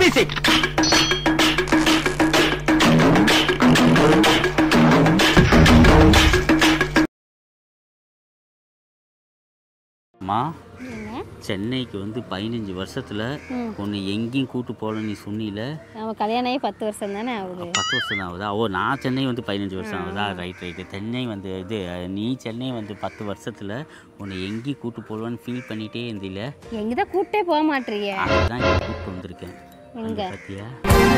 Music அம்மா சென்னைக்கு வந்து பதினஞ்சு வருஷத்துல உன்னை எங்கேயும் கூட்டு போகல நீ சொன்னில நம்ம கல்யாணம் ஆகி பத்து வருஷம் தானே ஆகுது பத்து வருஷம் தான் ஆகுதா ஓ நான் சென்னை வந்து பதினஞ்சு வருஷம் ஆகுதா ரைட் ரைட்டு சென்னை வந்து இது நீ சென்னை வந்து பத்து வருஷத்துல உன்னை எங்கேயும் கூட்டு போகலன்னு ஃபீல் பண்ணிட்டே இருந்தில எங்கதான் கூட்டே போக மாட்டீங்க அதுதான் இங்கே கூப்பிட்டு வந்திருக்கேன் எங்க? அங்க பாத்தியா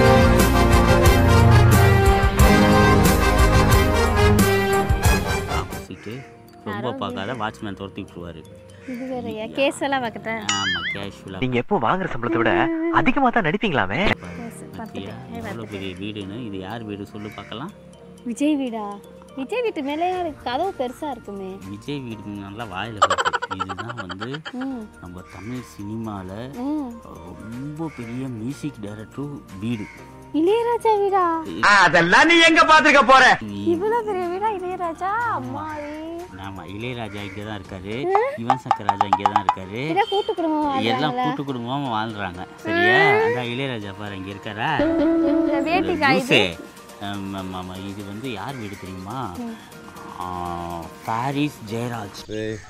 ஆப்போசிட்டு ரொம்ப பார்க்காத வாட்ச்மேன் துரத்தி விட்டுருவாரு இது வேறையா கேஸ் எல்லாம் பார்க்கட்டா ஆமாம் கேஷுவலாக நீங்க எப்போ வாங்குற சம்பளத்தை விட அதிகமா தான் நடிப்பீங்களாமே பார்த்தியா எவ்வளோ பெரிய வீடுன்னு இது யார் வீடு சொல்லு பார்க்கலாம் விஜய் வீடா விஜய் வீட்டு மேலே கதவு பெருசா இருக்குமே விஜய் வீடு நல்லா வாயில் வருது இதுதான் வந்து ம் நம்ம தமிழ் சினிமாவில் ம் ரொம்ப பெரிய மியூசிக் டைரக்டர் வீடு இளையராஜா வீடா அதெல்லாம் நீ எங்க பாத்துக்க போற இவ்வளவு பெரிய வீடா இளையராஜா அம்மாடி ஆமாம் இளையராஜா இங்கே தான் இருக்காரு யுவன் சங்கர் ராஜா இங்கே தான் இருக்காரு இதான் கூட்டு குடும்பம் எல்லாம் கூட்டு குடும்பமாக வாழ்றாங்க சரியா அதான் இளையராஜா பாரு இங்கே இருக்காரா இந்த வேட்டி ஜூஸு ஆம், ஆம், ஆமா. இது வந்து யார் வீடு தெரியுமா ஆ, பாரிஸ் ஜெயராஜ்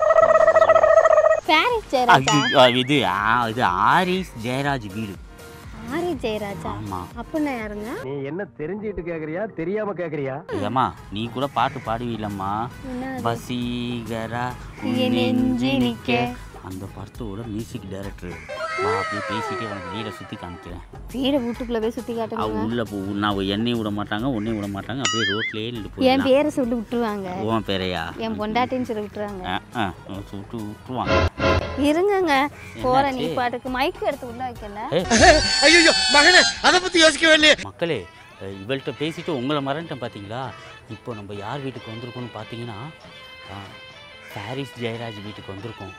பாரிஸ் ஜெயராஜா ஐயோ, இது ஆ, இது ஆரிஸ் ஜெயராஜ் வீடு ஆரி ஜெயராஜா ஆமா அப்படின்னா யாருங்க நீ என்ன தெரிஞ்சுட்டு கேக்குறியா தெரியாம கேக்குறியா ஏம்மா நீ கூட பாட்டு பாடுவீலம்மா என்ன வசீகரா உன் என் நெஞ்சு நிக்க. அந்த படத்தோட மியூசிக் டைரக்டர் நான் அப்படியே பேசிட்டு உனக்கு வீடை சுற்றி காமிக்கிறேன் வீட வீட்டுக்குள்ள போய் சுத்தி அவ காட்டுங்க உள்ள போ நான் என்னையும் விட மாட்டாங்க உன்னையும் விட மாட்டாங்க அப்படியே ரோட்லயே நின்று என் போயிடலாம் பேரை சொல்லி விட்டுருவாங்க உன் பேரையா என் பொண்டாட்டின்னு சொல்லி விட்டுருவாங்க ஆ, ஆ, சுட்டு விட்டுருவாங்க இருங்கங்க போறேன் நீ பாட்டுக்கு மைக் எடுத்து உள்ள வைக்கல ஐயோ மகனே அத பத்தி யோசிக்கவே இல்லையே மக்களே அஹ் இவள்கிட்ட பேசிட்டு உங்களை மறந்துட்டேன் பார்த்தீங்களா இப்போ நம்ம யார் வீட்டுக்கு வந்திருக்கோம்னு பார்த்தீங்கன்னா ஆ, பாரிஸ் ஜெயராஜ் வீட்டுக்கு வந்திருக்கோம்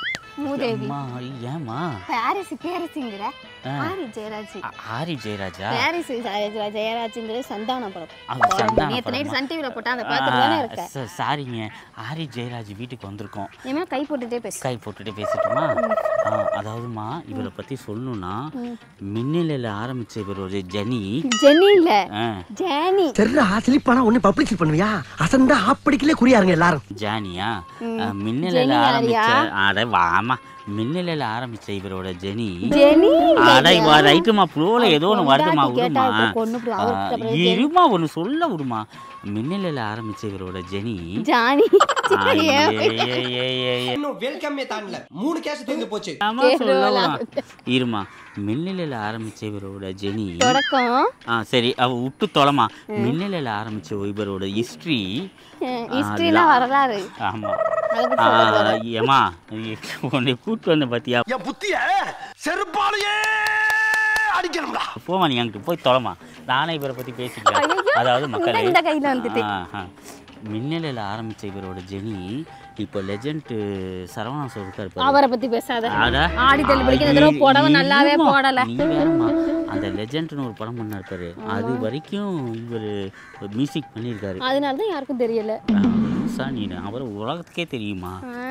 மூதேவி அம்மா ஏம்மா பாரிஸ் பேரிசுங்கிற ஆ. ஆரி ஜெயராஜ் ஆ- ஆரி ஜெயராஜா பாரிஸ் ஜெயராஜ் ஜெயராஜ்ங்கிறது சந்தான படம் அது சந்தான நேற்று நைட் படமா? சன் டிவியில் போட்டா அந்த பார்த்துட்டு தானே இருக்க ஆ, ச- சாரிங்க ஆரி ஜெயராஜ் வீட்டுக்கு வந்திருக்கோம் ஏமா கை போட்டுட்டே பேசு கை போட்டுட்டு பேசட்டுமா ஆ, அதாவதுமா இவரை பற்றி சொல்லணும்னா மின்னலில் ஆரம்பிச்ச இவர் ஒரு ஜனி ஜெனி இல்ல ஆ, ஜானி தெரியல ஸ்லிப்பானா ஒண்ணு பப்ளிசிட்டி பண்ணுவியா அசந்தா ஆப்படிக்கலே குறியாருங்க எல்லாரும் ஜானியா ம். மின்னலில் ஜெனி ஆரம்பிச்ச யாரியா? அட வாமா மின்னலில் ஆரம்பிச்ச இவரோட ஜெனி ஜெனி அட வா ரைட்டுமா ப்ளோல ஏதோ ஒன்று வருதுமா பொண்டாட்டி கேட்டா விடுமா இப்ப கொன்னு விடு. அவருக்கு ஆ, அப்புறம் ஜெனி. இருமா ஒன்று சொல்ல விடுமா மின்னலில் ஆரம்பிச்ச இவரோட ஜெனி ஜானி ஆ, ஏ, ஏ, ஏ, ஏ, ஏ. இன்னும் வெல்கம்மே தாண்டல மூணு கேஸ் தீர்ந்து போச்சு ஆமா, சொல்ல வா. இருமா மின்னலில் ஆரம்பிச்ச இவரோட ஜெனி தொடக்கம் ஆ சரி அவ விட்டு தொலைமா மின்னலில் ஆரம்பிச்ச இவரோட ஹிஸ்ட்ரி ஹிஸ்டரிலாம் வரலாறு ஆமா அதை பத்தி ஆ, சொல்ல போறேன். ஏம்மா உன்னை கூட்டு வந்த பாத்தியா என் புத்திய செருப்பாலேயே அடிக்கணும்டா போமா நீ அங்கிட்டு போய் தொலைமா நானே இவரை பத்தி பேசிக்கிறேன் ஐயையோ, அதாவது இந்த- மக்களே இந்த கையில வந்துட்டு. ஆ, ஆ. மின்னலில் ஆரம்பிச்ச இவரோட ஜெனி இப்போ லெஜண்ட் சரவணா சார் இருக்காரு பாரு. அவரை பத்தி பேசாத அட, ஆடி தள்ளுபடிக்கு இந்த தடவை புடவை நல்லாவே இருமா. போடல. நீ வேறம்மா. அந்த லெஜண்ட்னு ஒரு படம் பண்ணாரு பாரு அது வரைக்கும் இவர் மியூசிக் பண்ணியிருக்காரு அதனால தான் யாருக்கும் தெரியல புதுசா நீ அவர் உலகத்துக்கே தெரியுமா ஆ,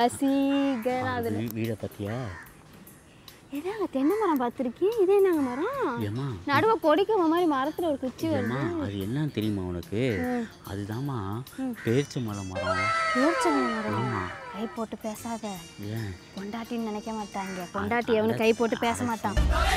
வசீகரா அதுல வீ- வீடை பத்தியா ஏதாங்க தென்னை மரம் பார்த்துருக்கேன் இதே என்னங்க மரம் ஏமா நடுவ கொடிக்கவ மாதிரி மரத்துல ஒரு குச்சி வருது ஏம்மா அது என்னன்னு தெரியுமா உனக்கு அதுதாம்மா பேரிச்சம்பழம் மரம் பேர்ச்சம்பழ மரம் ஆமா கை போட்டு பேசாத ஏன் பொண்டாட்டின்னு நினைக்க மாட்டாங்க பொண்டாட்டி எவனு கை போட்டு பேச மாட்டான்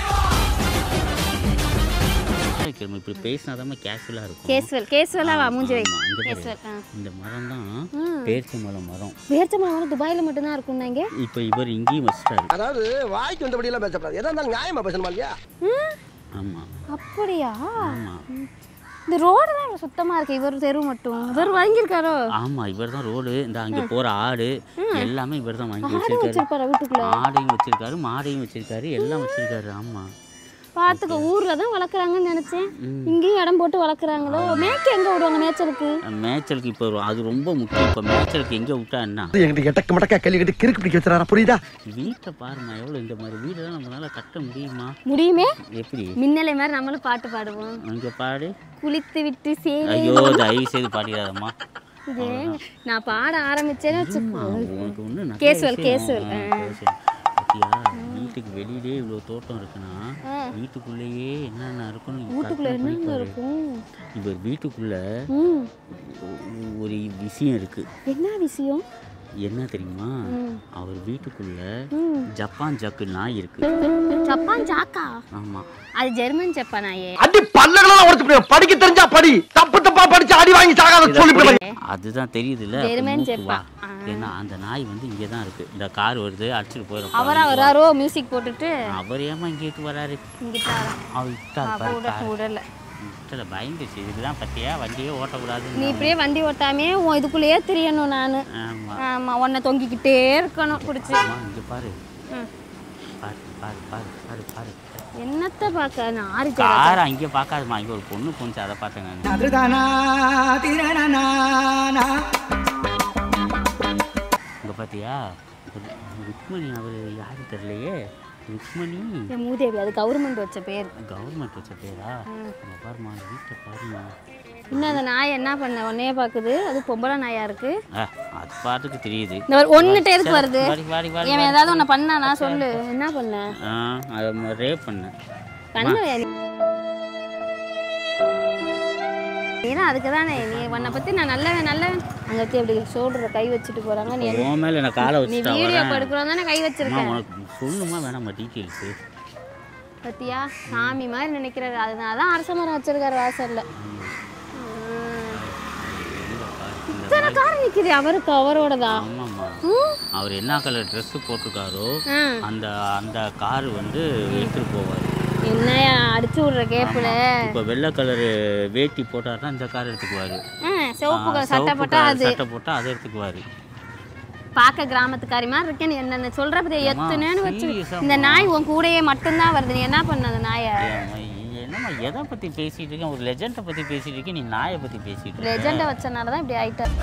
நம்ம இப்படி பேசினாதான் கேஷுவலாக இருக்கும் கேஸ்வல் கேஸ்வலா வா மூஞ்சி வை ஆமா, இங்க பாரு. கேஸ்வல் ஆ இந்த மரம் தான் ம். பேரிச்சம்பழம் மரம் பேர்ச்சம்பழ மரம் துபாயில மட்டும்தான் இருக்குன்னாங்க இப்போ இவர் இங்கேயும் வச்சிட்டாரு அதாவது வாய்க்கு வந்தபடி எல்லாம் பேசக்கூடாது எதா இருந்தாலும் நியாயமா பேசணுமா இல்லையா ஆமா அப்படியா ஆமா இந்த ரோடு தான் இவ்வளவு சுத்தமா இருக்கு இவர் தெரு மட்டும் இவர் வாங்கியிருக்காரோ ஆமா இவர் தான் ரோடு இந்த அங்க போற ஆடு எல்லாமே இவர் தான் வாங்கி ஆடு வச்சிருக்காரு வச்சிருப்பாரு வீட்டுக்குள்ள ஆடையும் வச்சிருக்காரு மாடையும் வச்சிருக்காரு எல்லாம் வச்சிருக்காரு ஆமா பாத்துக்க ஊர்ல தான் வளர்க்குறாங்கன்னு நினைச்சேன் இங்கேயும் இடம் போட்டு வளர்க்குறாங்களோ மேய்க்க எங்க விடுவாங்க மேய்ச்சலுக்கு மேய்ச்சலுக்கு இப்போ அது ரொம்ப முக்கியம் இப்போ மேய்ச்சலுக்கு எங்கே விட்டா என்ன எங்கிட்ட எட்டக்க மடக்கா கல்வி கட்டி கிறுக்கு பிடிக்க வச்சுறாரா புரியுதா வீட்டை பாருமா எவ்வளோ இந்த மாதிரி வீடெல்லாம் நம்மளால கட்ட முடியுமா முடியுமே எப்படி மின்னலை மாதிரி நம்மளும் பாட்டு பாடுவோம் அங்கே பாடு குளித்து விட்டு சேவை ஐயோ தயவு செய்து பாடிடாதம்மா இதே நான் பாட ஆரம்பிச்சேன்னு வச்சுக்கோ உனக்கு ஒன்று கேசுவல், கேசுவல். பத்தியா நீ வீட்டுக்கு வெளியிலே இவ்வளோ தோட்டம் இருக்குன்னா ஆ. வீட்டுக்குள்ளேயே என்னென்ன இருக்குன்னு நீ வீட்டுக்குள்ள கற்பனை பண்ணி என்னங்க பாரு. இருக்கும் இவர் வீட்டுக்குள்ள ம் ஒ- ஒரு விஷயம் இருக்கு என்ன விஷயம் என்ன தெரியுமா ம். அவர் வீட்டுக்குள்ள ம் ஜப்பான் ஜக்கு நாய் இருக்கு ஜப்பான் ஜாக்கா ஆமா அது ஜெர்மன் ஜப்பானாயே அடி பல்லகளெல்லாம் உடச்சு போடுவேன். படிக்க தெரிஞ்சா படி தப்பு தப்பா படிச்சு அடி வாங்கி சாகாத சொல்லிட்டு அதுதான் தெரியுதுல்ல ஜெர்மன் அப்ப மூக்கு வா. ஜப்பா. ஆ. ஏன்னா அந்த நாய் வந்து இங்கே தான் இருக்கு இந்த கார் வருது அடிச்சுட்டு போயிடும் அவரா வராரோ மியூசிக் போட்டுட்டு அவர் ஏமா இங்கேட்டு வராரு இங்கிட்ட அவர் விட்டார் பாரு விட கார் விடல விட்டல பயந்துச்சு இதுதான் பத்தியா வண்டியே நீ ஓட்டக்கூடாதுன்னு இப்படியே வண்டி ஓட்டாமே உன் இதுக்குள்ளேயே தெரியணும் நான் ஆமா ஆமா உன்னை தொங்கிக்கிட்டே இருக்கணும் பிடிச்சி அம்மா இங்க பாரு ம். பாரு பாரு பாரு பாரு பாரு என்னத்த பார்க்க நான் ஆறு கார் அங்கே பார்க்காதுமா இங்கே ஒரு பொண்ணு போச்சு அதை பார்த்தேன் நான் இங்க பாத்தியா ரு- ருக்மணி அவர் யாரு தெரியலையே ருக்மணி என் மூதேவி அது கவர்மெண்ட் வச்ச பேர் கவர்மெண்ட் வச்ச பேரா இங்க பாருமா அந்த வீட்டை பாருமா இன்னும் அந்த நாய் என்ன பண்ண உன்னையே பார்க்குது அது பொம்பளை நாயா இருக்கு ஆ, அது பாட்டுக்கு தெரியுது இந்த ஒன்னுட்டு எதுக்கு வருது வாடி வாடி வாடி இவன் ஏதாவது ஒன்று பண்ணானா சொல்லு என்ன பண்ண ஆ அதை ரேப் பண்ணேன் பண்ணுவையா நீ ஏன்னா அதுக்கு தானே நீ உன்னை பற்றி நான் நல்லவன் நல்லவன் அங்கே வச்சு அப்படி ஷோல்டரை கை வச்சுட்டு போகிறாங்க நீ உன் மேல நான் காலை நீ வச்சுட்டா வீடியோ வரேன் படுக்கிறோம் தானே கை அம்மா, வச்சிருக்கேன் உனக்கு சொல்லுமா வேணாமா டீட்டெயில்ஸு பத்தியா சாமி மாதிரி நினைக்கிறாரு அதனால தான் அரச மரம் வச்சிருக்காரு வாசல்ல இத்தனை கார் நிக்குது அவருக்கு அவரோடதா ஆமாம்மா அவர் என்ன கலர் ட்ரெஸ்ஸு போட்டிருக்காரோ ஆ. அந்த அந்த கார் வந்து எடுத்துட்டு போவார் என்னையா அடிச்சு விடுற கேப்புல இப்போ வெள்ளை கலரு வேட்டி போட்டாருன்னா இந்த கார் எடுத்துக்குவார் ஆ, சிவப்பு கலர் சட்டை போட்டா அது சட்டை போட்டால் அதை எடுத்துக்குவார் பார்க்க கிராமத்துக்காரி மாதிரி இருக்கேன் நீ என்ன சொல்ற பத்தி எத்தனைன்னு வச்சு serious ஆ இந்த நாய் உன் கூடயே மட்டும்தான் வருது நீ என்ன பண்ண அந்த நாயை என்னம்மா எதை பற்றி பேசிகிட்டு இருக்கேன் ஒரு லெஜெண்டை பற்றி பேசிகிட்டு இருக்கேன் நீ நாயை பற்றி பேசிகிட்டு இருக்க லெஜெண்டை வச்சனால தான் இப்படி ஆயிட்டார்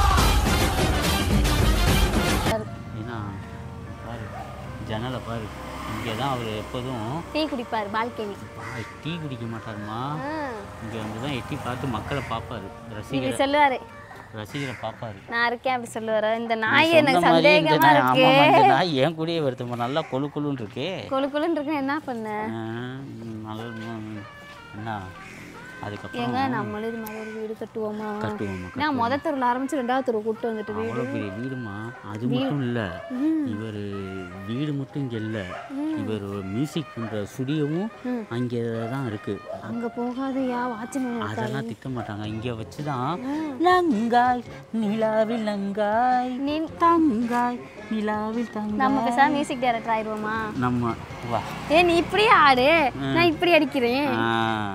ஏன்னா பாரு ஜன்னலை பாரு இங்கே தான் அவர் எப்போதும் டீ குடிப்பார் பால்கனி பா- டீ குடிக்க மாட்டாருமா இங்கே வந்து தான் எட்டி பார்த்து மக்களை பார்ப்பாரு இப்படி ரசிகரை சொல்லுவாரு ரசிகரை பார்ப்பாரு நான் இருக்கேன் அப்படி சொல்லுவாரு இந்த நீ நாய் சொன்ன எனக்கு மாதிரி இந்த சந்தேகமா நாய், இருக்கு ஆமாம்மா, இந்த நாய் என் கூடயே வருதும்மா நல்லா கொழு கொழுன்னு இருக்கே கொழு கொழுன்னு இருக்கு என்ன பண்ண ஆ, நல்ல ம், என்ன அதுக்கப்புறம் ஏங்க நம்மளும் இது மாதிரி ஒரு வீடு கட்டுவோமா கட்டுவோம்மா நான் முத தெருவில் ஆரம்பிச்சு ரெண்டாவது தெருவு கூட்டு வந்துட்டு வீடு அவ்வளோ பெரிய வீடுமா அது மட்டும் இல்லை இவர் வீடு மட்டும் இங்கே இல்லை இவர் மியூசிக் பண்ணுற ஸ்டுடியோவும் அங்கே தான் இருக்குது அங்க போகாதயா வாட்ச்மேன் அதெல்லாம் திட்ட மாட்டாங்க இங்கே வச்சு தான் லங்காய் நிலாவில் லங்காய் நீ தங்காய் நிலாவில் நம்ம தங்காய் பேசாம மியூசிக் டைரக்டர் ஆயிடுவோமா நம்ம வா ஏ நீ இப்படியே ஆடு நான் இப்படி அடிக்கிறேன் ஆ,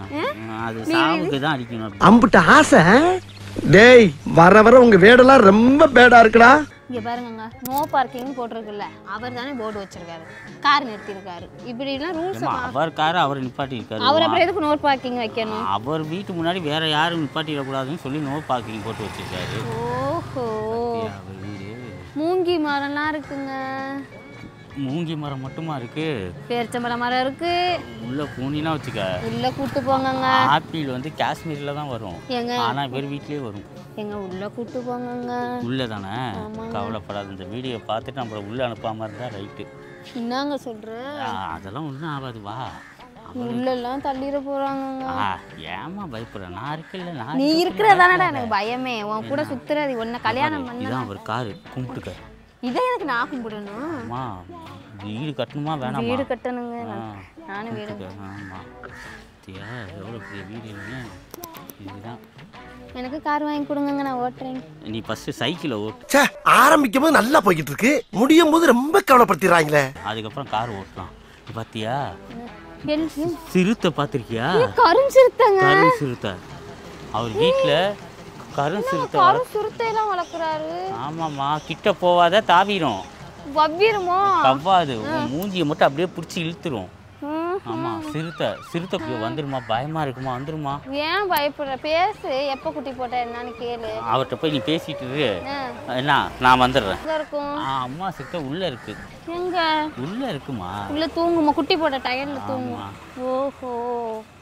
அது சாவுக்கு தான் அடிக்கணும் அப்படி. அம்புட்ட ஆசை டேய் வர வர உங்க வேடெல்லாம் ரொம்ப பேடா இருக்குடா இங்க பாருங்கங்க நோ பார்க்கிங் போட்டிருக்குல்ல அவர் தானே போர்டு வச்சிருக்காரு கார் நிறுத்திருக்காரு இப்படிலாம் ரூல்ஸ் ஏம்மா, அவர் காரை அவர் நிப்பாட்டி இருக்காரு அவர் அப்புறம் எதுக்கு நோ பார்க்கிங் வைக்கணும் அவர் வீட்டு முன்னாடி வேற யாரும் நிப்பாட்டிடக்கூடாதுன்னு சொல்லி நோ பார்க்கிங் போட்டு வச்சிருக்காரு ஓஹோ அவர் வீடு மூங்கி மரம்லாம் இருக்குங்க மூங்கி மரம் மட்டுமா இருக்கு பேரிச்சம்பழம் மரம் இருக்கு உள்ள பூனிலாம் வச்சுக்க உள்ள கூட்டு போங்கங்க ஆப்பிள் வந்து காஷ்மீர்ல தான் வரும் ஏங்க ஆனா இவர் வீட்லயே வரும் எங்க உள்ள கூட்டு போங்கங்க உள்ள தானே கவலைப்படாத இந்த வீடியோ பார்த்துட்டு நம்மள உள்ள அனுப்பாம இருந்தா ரைட்டு என்னங்க சொல்ற அதெல்லாம் ஒன்றும் ஆகாது வா உள்ள எல்லாம் தள்ளிட போறாங்கங்க ஆ, ஏம்மா பயப்படுற நான் இருக்கல நான் நீ இருக்க இருக்கிறதானடா எனக்கு பயமே உன் கூட சுத்துறது உன்னை கல்யாணம் பண்ண இதான் அவர் காரு கும்பிட்டுக்க இதை எனக்கு நான் கும்பிடணும் அம்மா வீடு கட்டணுமா வேணாமா வீடு கட்டணுங்க ஆ, நானும் வீடு கும்பிட்டுக்க. ஆமா தியா எவ்வளோ பெரிய வீடு இல்லைங்க இதுதான் எனக்கு கார் வாங்கி கொடுங்கங்க நான் ஓட்டுறேன் நீ ஃபஸ்ட்டு சைக்கிளை ஓட்டு ச்சே ஆரம்பிக்கும் போது நல்லா போய்கிட்டு இருக்கு முடியும் போது ரொம்ப கவலைப்படுத்திடுறாங்களே அதுக்கப்புறம் கார் ஓட்டலாம் பாத்தியா எல் எல். சிறுத்தை பார்த்துருக்கியா கருஞ்சிருத்தங்க கரும் சிறுத்தை அவர் வீட்டில் கரும் சிறுத்தை வள- கரும் சுருத்தையெல்லாம் வளர்க்குறாரு ஆமாம்மா கிட்ட போவாத தாவிரும் வவ்விருமோ கவ்வாது உன் மூஞ்சியை மட்டும் அப்படியே பிடிச்சி இழுத்துரும் ம். ஆமா சிறுத்தை சிறுத்தை குட்டி வந்துருமா பயமா இருக்குமா வந்துருமா ஏன் பயப்படுற பேசு எப்போ குட்டி போட்ட என்னன்னு கேளு அவர்கிட்ட போய் நீ பேசிட்டு இரு ஆ, என்ன நான் வந்துடுறேன் எங்க இருக்கும் ஆ, அம்மா சிறுத்தை உள்ள இருக்கு எங்க உள்ள இருக்குமா உள்ள தூங்குமா குட்டி போட்ட டயர்ல தூங்கும் ஆமா ஓஹோ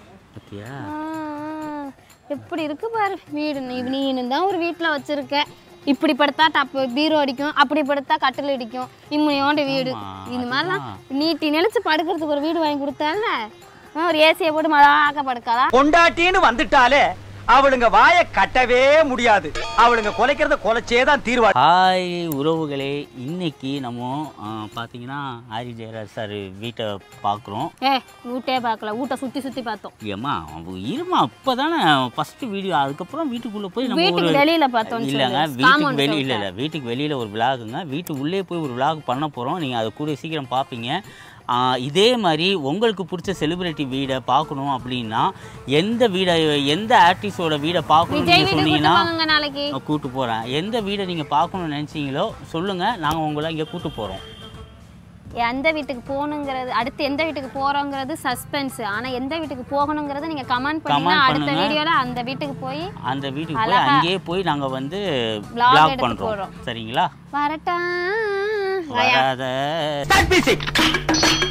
பத்தியா ஆ, ஆ. எப்படி இருக்கு பாரு வீடு நீ நீனு தான் ஒரு வீட்டில் வச்சிருக்க இப்படி படுத்தா டப்பு பீரோ அடிக்கும் அப்படி படுத்தா கட்டில் அடிக்கும் இம்முனையோண்டு வீடு ஆமா, இந்த மாதிரிலாம் அதுதான். நீட்டி நினைச்சு படுக்கிறதுக்கு ஒரு வீடு வாங்கி கொடுத்தால ஒரு ஏசியை போட்டு மழாக்க படுக்காதா பொண்டாட்டின்னு வந்துட்டாலே அவளுங்க வாய கட்டவே முடியாது அவளுங்க கொலைக்கிறத கொலைச்சே தான் தீர்வா ஹாய் உறவுகளே இன்னைக்கு நம்ம ஆ, பார்த்தீங்கன்னா ஆரி ஜெயராஜ் சார் வீட்டை பார்க்குறோம் ஏ வீட்டே பார்க்கல வீட்டை சுற்றி சுற்றி பார்த்தோம் ஏம்மா அவ இருமா இப்போ தானே ஃபஸ்ட்டு வீடியோ அதுக்கப்புறம் வீட்டுக்குள்ளே போய் நம்ம வீட்டுக்கு ஒரு வெளியில பார்த்தோம்னு இல்லைங்க சொல்லு. வீட்டுக்கு compound வெளியே சொல்லிட்டேன். இல்லை இல்லை வீட்டுக்கு வெளியில் ஒரு விலாகுங்க வீட்டு உள்ளே போய் ஒரு விலாக் பண்ண போகிறோம் நீங்கள் அதை கூட சீக்கிரம் பார்ப்பீங்க ஆ, இதே மாதிரி உங்களுக்கு பிடிச்ச செலிபிரிட்டி வீடை பார்க்கணும் அப்படின்னா எந்த வீடை எந்த ஆர்டிஸ்டோட வீடை பார்க்கணும் விஜய் நீங்கள் வீட்டுக்கு கூட்டு சொன்னீங்கன்னா போங்க நாளைக்கு நான் கூட்டு போகிறேன் எந்த வீடை நீங்கள் பார்க்கணும்னு நினச்சிங்களோ சொல்லுங்கள் நாங்கள் உங்களை இங்கே கூட்டு போகிறோம் எந்த வீட்டுக்கு போகணுங்கிறது அடுத்து எந்த வீட்டுக்கு போறோங்கிறது சஸ்பென்ஸ் ஆனா எந்த வீட்டுக்கு போகணுங்கிறத நீங்க கமெண்ட் பண்ணீங்கன்னா Comment அடுத்த பண்ணுங்க. வீடியோல அந்த வீட்டுக்கு போய் அந்த வீட்டுக்கு போய் அழகா அங்கேயே போய் நாங்கள் வந்து vlog vlog எடுத்து பண்ணுறோம் போறோம். சரிங்களா வரட்டா வராத